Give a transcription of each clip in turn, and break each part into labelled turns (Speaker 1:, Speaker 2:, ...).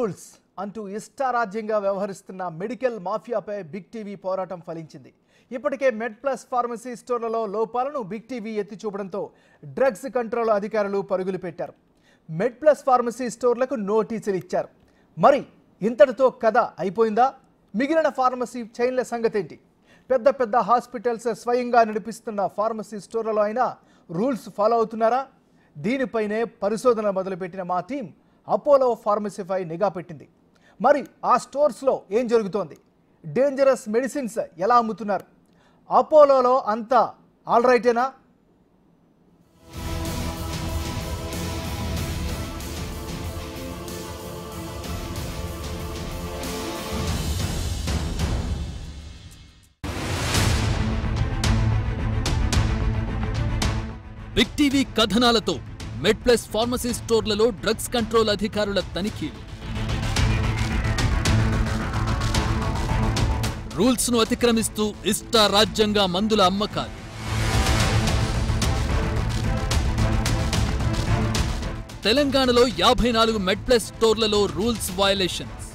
Speaker 1: Rules అంటూ ఇష్టారాజ్యంగా వ్యవహరిస్తున్న మెడికల్ మాఫియాపై బిగ్ టీవీ పోరాటం ఫలించింది ఇప్పటికే మెడ్ ప్లస్ ఫార్మసీ స్టోర్లలో లోపాలను బిగ్ టీవీ ఎత్తి చూపడంతో డ్రగ్స్ కంట్రోల్ అధికారులు పరుగులు పెట్టారు మెడ్ ప్లస్ ఫార్మసీ స్టోర్లకు నోటీసులు ఇచ్చారు మరి ఇంతటితో కథ అయిపోయిందా మిగిలిన ఫార్మసీ చైన్ల సంగతేంటి పెద్ద పెద్ద హాస్పిటల్స్ స్వయంగా నడిపిస్తున్న ఫార్మసీ స్టోర్లలో అయినా రూల్స్ ఫాలో అవుతున్నారా దీనిపైనే పరిశోధన మొదలుపెట్టిన మా టీం అపోలో ఫార్మసీపై నిఘా పెట్టింది మరి ఆ స్టోర్స్లో ఏం జరుగుతోంది డేంజరస్ మెడిసిన్స్ ఎలా అమ్ముతున్నారు అపోలోలో అంతా ఆల్ రైటేనా
Speaker 2: బిగ్ టీవీ కథనాలతో మెడ్ ప్లస్ ఫార్మసీ స్టోర్లలో డ్రగ్స్ కంట్రోల్ అధికారుల తనిఖీలు రూల్స్ ను అతిక్రమిస్తూ ఇష్ట రాజ్యంగా మందుల అమ్మకాలు తెలంగాణలో యాభై నాలుగు మెడ్ ప్లస్ స్టోర్లలో రూల్స్ వయలేషన్స్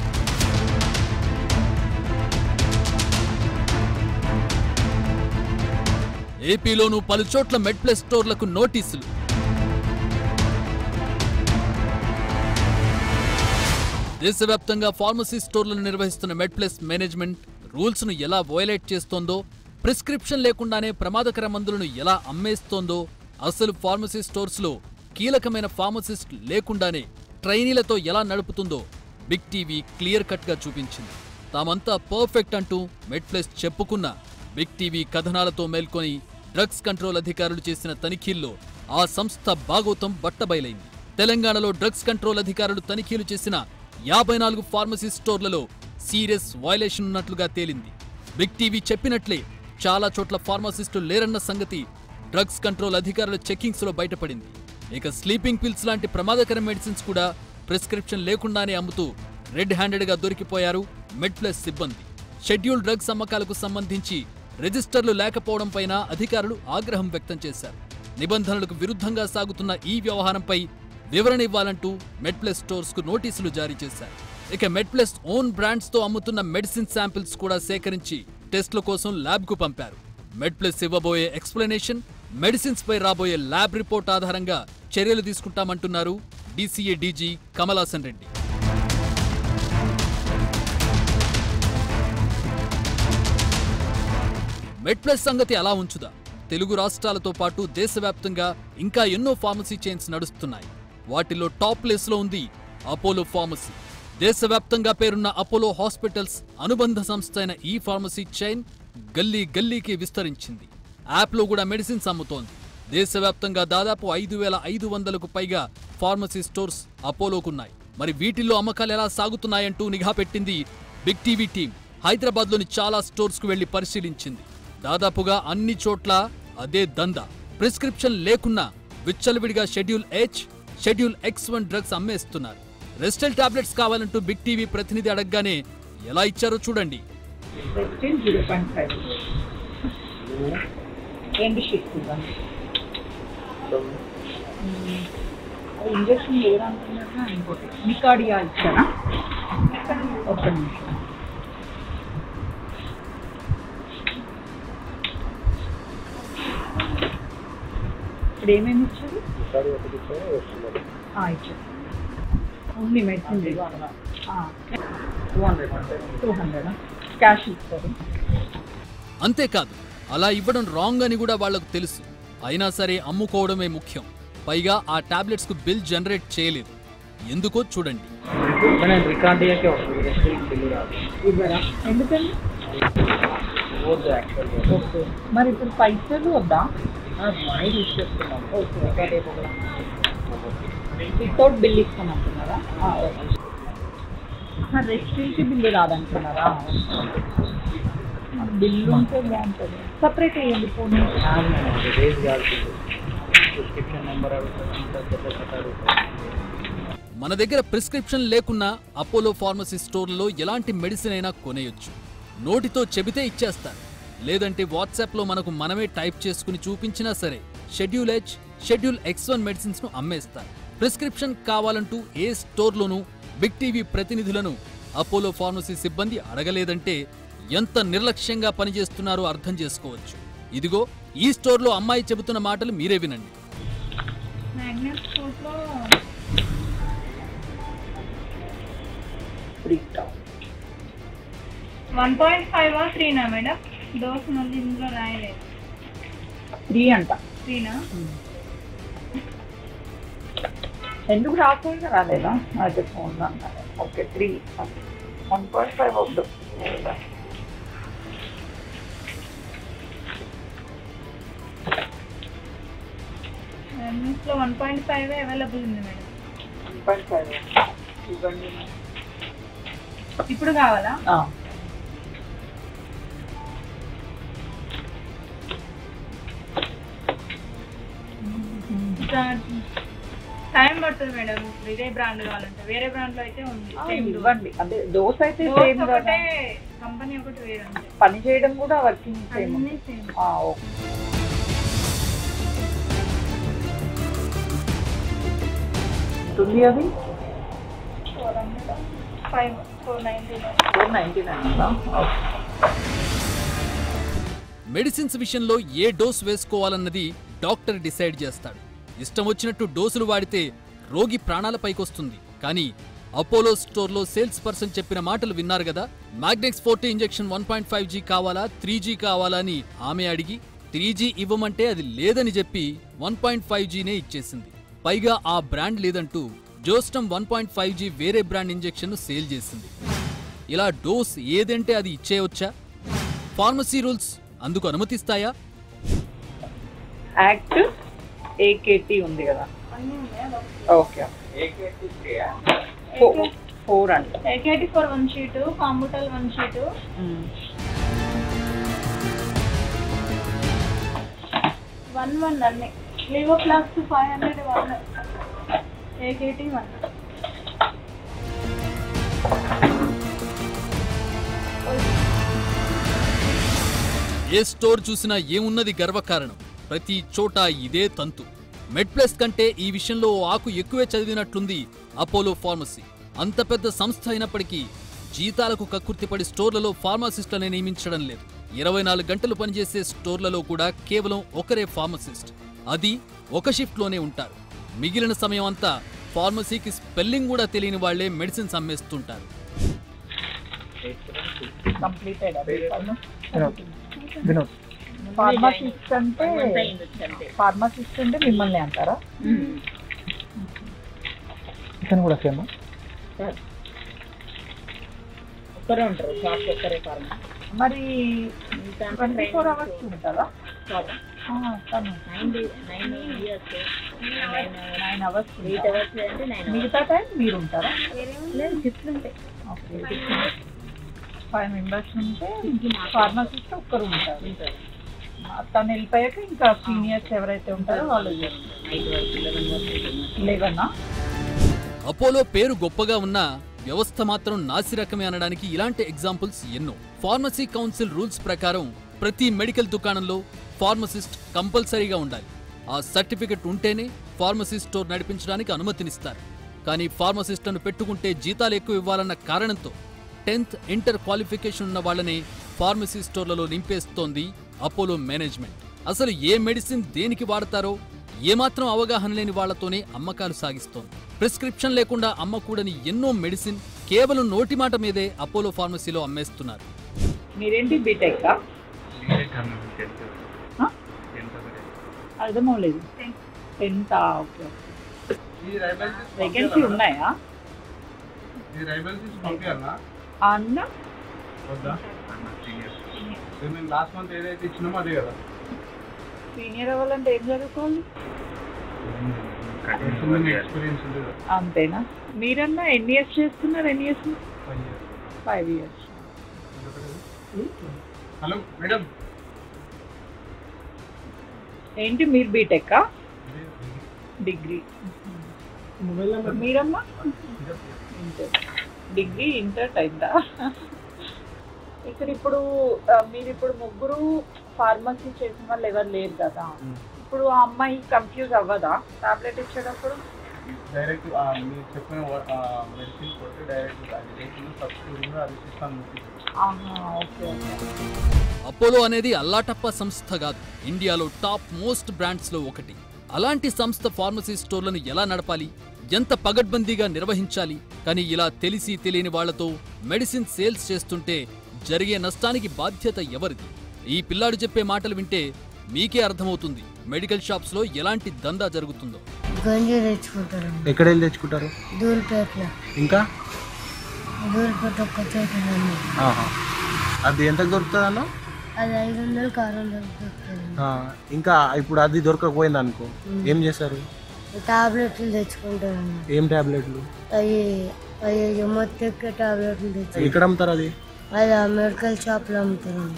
Speaker 2: ఏపీలోనూ పలు చోట్ల మెడ్ ప్లస్ స్టోర్లకు నోటీసులు దేశవ్యాప్తంగా ఫార్మసీ స్టోర్లను నిర్వహిస్తున్న మెడ్ ప్లస్ మేనేజ్మెంట్ రూల్స్ ను ఎలా వయలేట్ చేస్తోందో ప్రిస్క్రిప్షన్ లేకుండానే ప్రమాదకర మందులను ఎలా అమ్మేస్తోందో అసలు ఫార్మసీ స్టోర్స్ లో కీలకమైన ఫార్మసిస్ట్ లేకుండానే ట్రైనీలతో ఎలా నడుపుతుందో బిగ్ టీవీ క్లియర్ కట్ గా చూపించింది తామంతా పర్ఫెక్ట్ అంటూ మెడ్ ప్లస్ చెప్పుకున్న బిగ్ టీవీ కథనాలతో మేల్కొని డ్రగ్స్ కంట్రోల్ అధికారులు చేసిన తనిఖీల్లో ఆ సంస్థ భాగోతం బట్టబయలైంది తెలంగాణలో డ్రగ్స్ కంట్రోల్ అధికారులు తనిఖీలు చేసిన యాభై నాలుగు ఫార్మసీ స్టోర్లలో సీరియస్ వయలేషన్ ఉన్నట్లుగా తేలింది బిగ్ టీవీ చెప్పినట్లే చాలా చోట్ల ఫార్మసిస్టులు లేరన్న సంగతి డ్రగ్స్ కంట్రోల్ అధికారుల చెకింగ్స్ లో బయటపడింది ఇక స్లీపింగ్ పిల్స్ లాంటి ప్రమాదకర మెడిసిన్స్ కూడా ప్రిస్క్రిప్షన్ లేకుండానే అమ్ముతూ రెడ్ హ్యాండెడ్ గా దొరికిపోయారు మెడ్ ప్లస్ సిబ్బంది షెడ్యూల్ డ్రగ్స్ అమ్మకాలకు సంబంధించి రిజిస్టర్లు లేకపోవడంపైన అధికారులు ఆగ్రహం వ్యక్తం చేశారు నిబంధనలకు విరుద్ధంగా సాగుతున్న ఈ వ్యవహారంపై వివరణ ఇవ్వాలంటూ మెడ్ప్లస్ స్టోర్స్ కు నోటీసులు జారీ చేశారు ఇక మెడ్ప్లస్ ఓన్ బ్రాండ్స్ తో అమ్ముతున్న మెడిసిన్ శాంపిల్స్ కూడా సేకరించి టెస్ట్ల కోసం ల్యాబ్ కు పంపారు మెడ్ప్లస్ ఇవ్వబోయే ఎక్స్ప్లెనేషన్ మెడిసిన్స్ పై రాబోయే ల్యాబ్ రిపోర్ట్ ఆధారంగా చర్యలు తీసుకుంటామంటున్నారు DCA DG Kamalasan Reddy MedPlus సంగతి అలా ఉంచుదా తెలుగు రాష్ట్రాలతో పాటు దేశవ్యాప్తంగా ఇంకా ఎన్నో ఫార్మసీ చైన్స్ నడుస్తున్నాయి వాటిలో టాప్ ప్లేస్ లో ఉంది అపోలో ఫార్మసీ దేశవ్యాప్తంగా పేరున్న అపోలో హాస్పిటల్స్ అనుబంధ సంస్థ అయిన ఈ ఫార్మసీ చైన్ గల్లీ గల్లీకి విస్తరించింది యాప్లో కూడా మెడిసిన్స్ అమ్ముతోంది దేశవ్యాప్తంగా దాదాపు ఐదు వేల ఐదు వందలకు పైగా ఫార్మసీ స్టోర్స్ అపోలోకున్నాయి మరి వీటిల్లో అమ్మకాలు ఎలా సాగుతున్నాయంటూ నిఘా పెట్టింది బిగ్ టీవీ టీం హైదరాబాద్లోని చాలా స్టోర్స్కు వెళ్లి పరిశీలించింది దాదాపుగా అన్ని చోట్ల అదే దందా ప్రిస్క్రిప్షన్ లేకున్నా విచ్చలవిడిగా schedule H schedule X one drugs అమ్మేస్తున్నారు రెస్టల్ టాబ్లెట్స్ కావాలంటూ బిగ్ టీవీ ప్రతినిధి అడగగానే ఎలా ఇచ్చారో చూడండి
Speaker 3: ఫిఫ్టీన్ జీరో పాయింట్ ఫైవ్ రెండు షీట్స్ ఇవ్వండి అది ఇంజక్షన్ ఏదో అంటున్నారా ఇంకోటి నికాడియా ఇచ్చారా ఒక్క నిమిషం ఇప్పుడు ఏమేమి ఇచ్చారు ఆ, ఇచ్చారు only medicine two hundred cash ఇస్తారు
Speaker 2: అంతేకాదు అలా ఇవ్వడం రాంగ్ అని కూడా వాళ్లకు తెలుసు అయినా సరే అమ్ముకోవడమే ముఖ్యం పైగా ఆ టాబ్లెట్స్ కు బిల్ జనరేట్ చేయలేదు ఎందుకో చూడండి
Speaker 4: मैंने रिकॉर्ड दिया क्या बिल्ली रात
Speaker 3: ఇవ్వరా ఎందుకండి
Speaker 4: वो जो एक्चुअल
Speaker 3: ఓకే మరి ఇప్పుడు పైసలు వద్దా
Speaker 4: మనీ యూజ్ చేస్తున్నాం
Speaker 3: ఓకే
Speaker 4: రికార్డ్ అయిపోకుండా
Speaker 3: వితౌట్ బిల్ ఇస్తామంటున్నారా రెస్టారెంట్ బిల్లు రాదంటున్నారా బిల్లు ఉంటే బాగుంటుంది సపరేట్ అయ్యండి ఫోన్
Speaker 4: రేజ్ కాదు ప్రిస్క్రిప్షన్ నెంబర్ అడుగుతారు
Speaker 2: మన దగ్గర ప్రిస్క్రిప్షన్ లేకున్నా అపోలో ఫార్మసీ స్టోర్లలో ఎలాంటి మెడిసిన్ అయినా కొనేయొచ్చు నోటితో చెబితే ఇచ్చేస్తారు లేదంటే వాట్సాప్లో మనకు మనమే టైప్ చేసుకుని చూపించినా సరే schedule H schedule X one medicines ను అమ్మేస్తారు ప్రిస్క్రిప్షన్ కావాలంటూ ఏ స్టోర్లోనూ బిగ్ టీవీ ప్రతినిధులను అపోలో ఫార్మసీ సిబ్బంది అడగలేదంటే ఎంత నిర్లక్ష్యంగా పనిచేస్తున్నారో అర్థం చేసుకోవచ్చు ఇదిగో ఈ స్టోర్లో అమ్మాయి చెబుతున్న మాటలు మీరే వినండి
Speaker 5: మ్యాగ్నెట్ స్టోర్లో
Speaker 3: త్రీ
Speaker 5: వన్ పాయింట్ ఫైవ్ త్రీనా మేడం డోస్ మళ్ళీ ఇందులో రాయలేదు
Speaker 3: త్రీ అంట
Speaker 5: త్రీనా
Speaker 3: ఎందుకు రాకుండా రాలేదా అదే ఫోన్ అన్నారు okay three one point five వద్దు
Speaker 5: మ్యాగ్నెట్స్లో వన్ పాయింట్ ఫైవ్ అవైలబుల్ ఉంది మేడం
Speaker 3: వన్ పాయింట్ ఫైవ్ ఇవ్వండి
Speaker 5: ఇప్పుడు కావాలా
Speaker 3: ఆ,
Speaker 5: టైం పడుతుంది మేడం ఇదే బ్రాండ్ కావాలంటే వేరే బ్రాండ్ లో అయితే ఉంది
Speaker 3: ఆ,
Speaker 5: సేమ్
Speaker 3: ఇవ్వండి అదే దోశ అయితే
Speaker 5: డోస్
Speaker 3: సేమ్ కదా
Speaker 5: ఒకటే కంపెనీ ఒకటి వేరే ఉంది
Speaker 3: పని చేయడం కూడా వర్కింగ్ సేమ్
Speaker 5: అన్నీ సేమ్
Speaker 3: ఓకే ఉంటుంది అది
Speaker 5: four hundred five four ninety
Speaker 3: four ninety nine okay
Speaker 2: medicines విషయంలో ఏ డోస్ వేసుకోవాలన్నది డాక్టర్ డిసైడ్ చేస్తాడు ఇష్టం వచ్చినట్టు డోసులు వాడితే రోగి ప్రాణాలపైకొస్తుంది కానీ అపోలో స్టోర్లో సేల్స్ పర్సన్ చెప్పిన మాటలు విన్నారు కదా Magnex forty injection one point five G కావాలా త్రీ జీ కావాలా అని ఆమె అడిగి త్రీ జీ ఇవ్వమంటే అది లేదని చెప్పి వన్ పాయింట్ ఫైవ్ జీనే ఇచ్చేసింది పైగా ఆ బ్రాండ్ లేదంటూ Zostum one point five G వేరే బ్రాండ్ ఇంజెక్షన్ సేల్ చేసింది ఇలా డోస్ ఏదంటే అది ఇచ్చేయవచ్చా ఫార్మసీ రూల్స్ అందుకు అనుమతిస్తాయా
Speaker 3: యాక్ట్ ఏకేటీ ఉంది కదా
Speaker 5: అన్నీ ఉన్నాయా
Speaker 3: ఓకే ఫోర్ ఫోర్ అంట
Speaker 5: AKT four one sheet Combutol one sheet one one అన్ని Levoflox five hundred one AKT one
Speaker 2: ఏ స్టోర్ చూసినా ఏమున్నది గర్వకారణం ప్రతి చోట ఇదే తంతు మెడ్ప్లస్ కంటే ఈ విషయంలో ఓ ఆకు ఎక్కువే చదివినట్లుంది అపోలో ఫార్మసీ అంత పెద్ద సంస్థ అయినప్పటికీ జీతాలకు కక్కుర్తిపడి స్టోర్లలో ఫార్మసిస్టులను నియమించడం లేదు ఇరవై నాలుగు గంటలు పనిచేసే స్టోర్లలో కూడా కేవలం ఒకరే ఫార్మసిస్ట్ అది ఒక షిఫ్ట్లోనే ఉంటారు మిగిలిన సమయం అంతా ఫార్మసీకి స్పెల్లింగ్ కూడా తెలియని వాళ్లే మెడిసిన్స్ అమ్మేస్తుంటారు
Speaker 3: కంప్లీటెడ్
Speaker 4: వినోద్
Speaker 3: ఫార్మసిస్ట్ అంటే ఫార్మసిస్ట్ అంటే మిమ్మల్ని అంటారా
Speaker 4: ఇతను కూడా సేమ్
Speaker 6: ఒక్కరే ఉంటారు షాప్ ఒక్కరే ఫార్మ్
Speaker 3: మరి ట్వంటీ ఫోర్ అవర్స్ ఉంటుందా ఆ, తను
Speaker 6: nine days nine years nine
Speaker 3: nine hours
Speaker 6: eight hours అంటే నైన్
Speaker 3: మిగతా టైం మీరు ఉంటారా
Speaker 6: లేదు షిఫ్ట్లు ఉంటాయి
Speaker 3: ఓకే ఫైవ్ మెంబర్స్ ఉంటే ఫార్మసిస్ట్ ఒక్కరు ఉంటారు తను వెళ్ళిపోయాక ఇంకా సీనియర్స్ ఎవరైతే ఉంటారో వాళ్ళు
Speaker 6: నైట్ వరకు లెవెన్ వరకు
Speaker 3: లేవన్నా
Speaker 2: అపోలో పేరు గొప్పగా ఉన్నా వ్యవస్థ మాత్రం నాసిరకమే అనడానికి ఇలాంటి ఎగ్జాంపుల్స్ ఎన్నో ఫార్మసీ కౌన్సిల్ రూల్స్ ప్రకారం ప్రతి మెడికల్ దుకాణంలో ఫార్మసిస్ట్ కంపల్సరీగా ఉండాలి ఆ సర్టిఫికెట్ ఉంటేనే ఫార్మసీ స్టోర్ నడిపించడానికి అనుమతినిస్తారు కానీ ఫార్మసిస్టులను పెట్టుకుంటే జీతాలు ఎక్కువ ఇవ్వాలన్న కారణంతో టెన్త్ ఇంటర్ క్వాలిఫికేషన్ ఉన్న వాళ్ళని ఫార్మసీ స్టోర్లలో నింపేస్తోంది అపోలో మేనేజ్మెంట్ అసలు ఏ మెడిసిన్ దేనికి వాడతారో ఏమాత్రం అవగాహన లేని వాళ్లతోనే అమ్మకాలు సాగిస్తోంది ప్రిస్క్రిప్షన్ లేకుండా అమ్మకూడని ఎన్నో మెడిసిన్ కేవలం నోటి మాట మీదే అపోలో ఫార్మసీలో అమ్మేస్తున్నారు
Speaker 3: మీరేంటి బీటెక్ అర్థం అవ్వలేదు టెన్త్ ఓకే వేకెన్సీ ఉన్నాయా
Speaker 7: ఈ రైబల్సీస్ పంపించాలా
Speaker 3: ఆ అన్న
Speaker 7: వద్దా సో మేము లాస్ట్ మంత్ ఏదైతే ఇచ్చినామో అదే కదా
Speaker 3: సీనియర్ అవ్వాలంటే ఏం చదువుకోవాలి
Speaker 7: ఎక్స్పీరియన్స్ ఉంది కదా
Speaker 3: అంతేనా మీరన్నా ఎన్ని ఇయర్స్ చేస్తున్నారు ఎన్ని years
Speaker 7: Five years.
Speaker 3: Five years
Speaker 7: hello madam
Speaker 3: ఏంటి మీరు బీటెక్ డిగ్రీ మీరమ్మా ఇంటర్ డిగ్రీ ఇంటర్ అయిందా ఇక్కడ ఇప్పుడు ఆ, మీరు ఇప్పుడు ముగ్గురు ఫార్మసీ చేసిన వాళ్ళు ఎవరు లేరు కదా ఇప్పుడు ఆ అమ్మాయి కన్ఫ్యూజ్ అవ్వదా టాబ్లెట్ ఇచ్చేటప్పుడు
Speaker 7: డైరెక్ట్ మీరు చెప్పిన మెడిసిన్ కొట్టి డైరెక్ట్ అది లేకుండా సబ్స్క్రిప్షన్ అది సిస్టమ్
Speaker 3: ఆహా ఓకే ఓకే
Speaker 2: అపోలో అనేది అల్లాటప్ప సంస్థ కాదు ఇండియాలో టాప్ మోస్ట్ బ్రాండ్స్ లో ఒకటి అలాంటి సంస్థ ఫార్మసీ స్టోర్లను ఎలా నడపాలి ఎంత పగడ్బందీగా నిర్వహించాలి కానీ ఇలా తెలిసి తెలియని వాళ్లతో మెడిసిన్ సేల్స్ చేస్తుంటే జరిగే నష్టానికి బాధ్యత ఎవరిది ఈ పిల్లాడు చెప్పే మాటలు వింటే మీకే అర్థమవుతుంది మెడికల్ షాప్స్ లో ఎలాంటి దందా జరుగుతుందో
Speaker 8: గంజి తెచ్చుకుంటారండి
Speaker 7: ఎక్కడ వెళ్ళి తెచ్చుకుంటారు
Speaker 8: దూల్పేటలో
Speaker 7: ఇంకా
Speaker 8: దూల్పేట ఒక్క చోటండి
Speaker 7: ఆహా. అది ఎంత దొరుకుతుంది అన్న
Speaker 8: అది ఐదు వందలకి ఆరు వందలకి దొరుకుతుంది
Speaker 7: ఇంకా ఇప్పుడు అది దొరకకపోయింది అనుకో ఏం చేస్తారు
Speaker 8: టాబ్లెట్లు తెచ్చుకుంటారండి
Speaker 7: ఏం టాబ్లెట్లు
Speaker 8: అవి అవి మొత్తం టాబ్లెట్లు తెచ్చు
Speaker 7: ఎక్కడ అమ్ముతారు అది
Speaker 8: అది ఆ మెడికల్ షాప్లో అమ్ముతారండి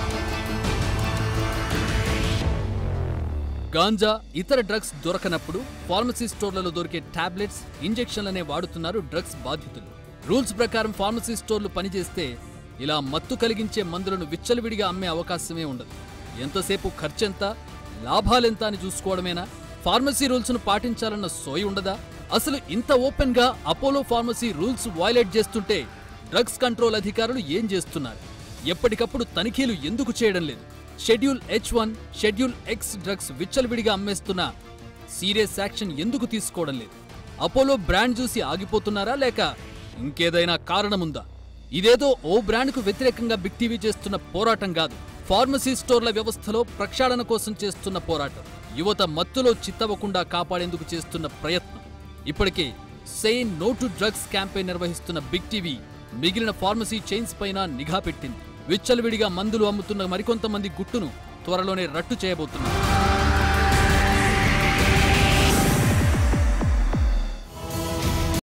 Speaker 2: గాంజా ఇతర డ్రగ్స్ దొరకనప్పుడు ఫార్మసీ స్టోర్లలో దొరికే టాబ్లెట్స్ ఇంజెక్షన్లనే వాడుతున్నారు డ్రగ్స్ బాధితులు రూల్స్ ప్రకారం ఫార్మసీ స్టోర్లు పనిచేస్తే ఇలా మత్తు కలిగించే మందులను విచ్చలవిడిగా అమ్మే అవకాశమే ఉండదు ఎంతసేపు ఖర్చెంత లాభాలెంత అని చూసుకోవడమేనా ఫార్మసీ రూల్స్ను పాటించాలన్న సోయి ఉండదా అసలు ఇంత ఓపెన్ గా అపోలో ఫార్మసీ రూల్స్ వైలేట్ చేస్తుంటే డ్రగ్స్ కంట్రోల్ అధికారులు ఏం చేస్తున్నారు ఎప్పటికప్పుడు తనిఖీలు ఎందుకు చేయడం లేదు schedule H one schedule X drugs విచ్చలవిడిగా అమ్మేస్తున్నా సీరియస్ యాక్షన్ ఎందుకు తీసుకోవడం లేదు అపోలో బ్రాండ్ చూసి ఆగిపోతున్నారా లేక ఇంకేదైనా కారణముందా ఇదేదో ఓ బ్రాండ్కు వ్యతిరేకంగా బిగ్ టీవీ చేస్తున్న పోరాటం కాదు ఫార్మసీ స్టోర్ల వ్యవస్థలో ప్రక్షాళన కోసం చేస్తున్న పోరాటం యువత మత్తులో చిత్తవకుండా కాపాడేందుకు చేస్తున్న ప్రయత్నం ఇప్పటికే say no to drugs campaign నిర్వహిస్తున్న బిగ్ టీవీ మిగిలిన ఫార్మసీ చైన్స్ పైన నిఘా పెట్టింది విచ్చలవిడిగా మందులు అమ్ముతున్న మరికొంతమంది గుట్టును త్వరలోనే రట్టు చేయబోతున్నారు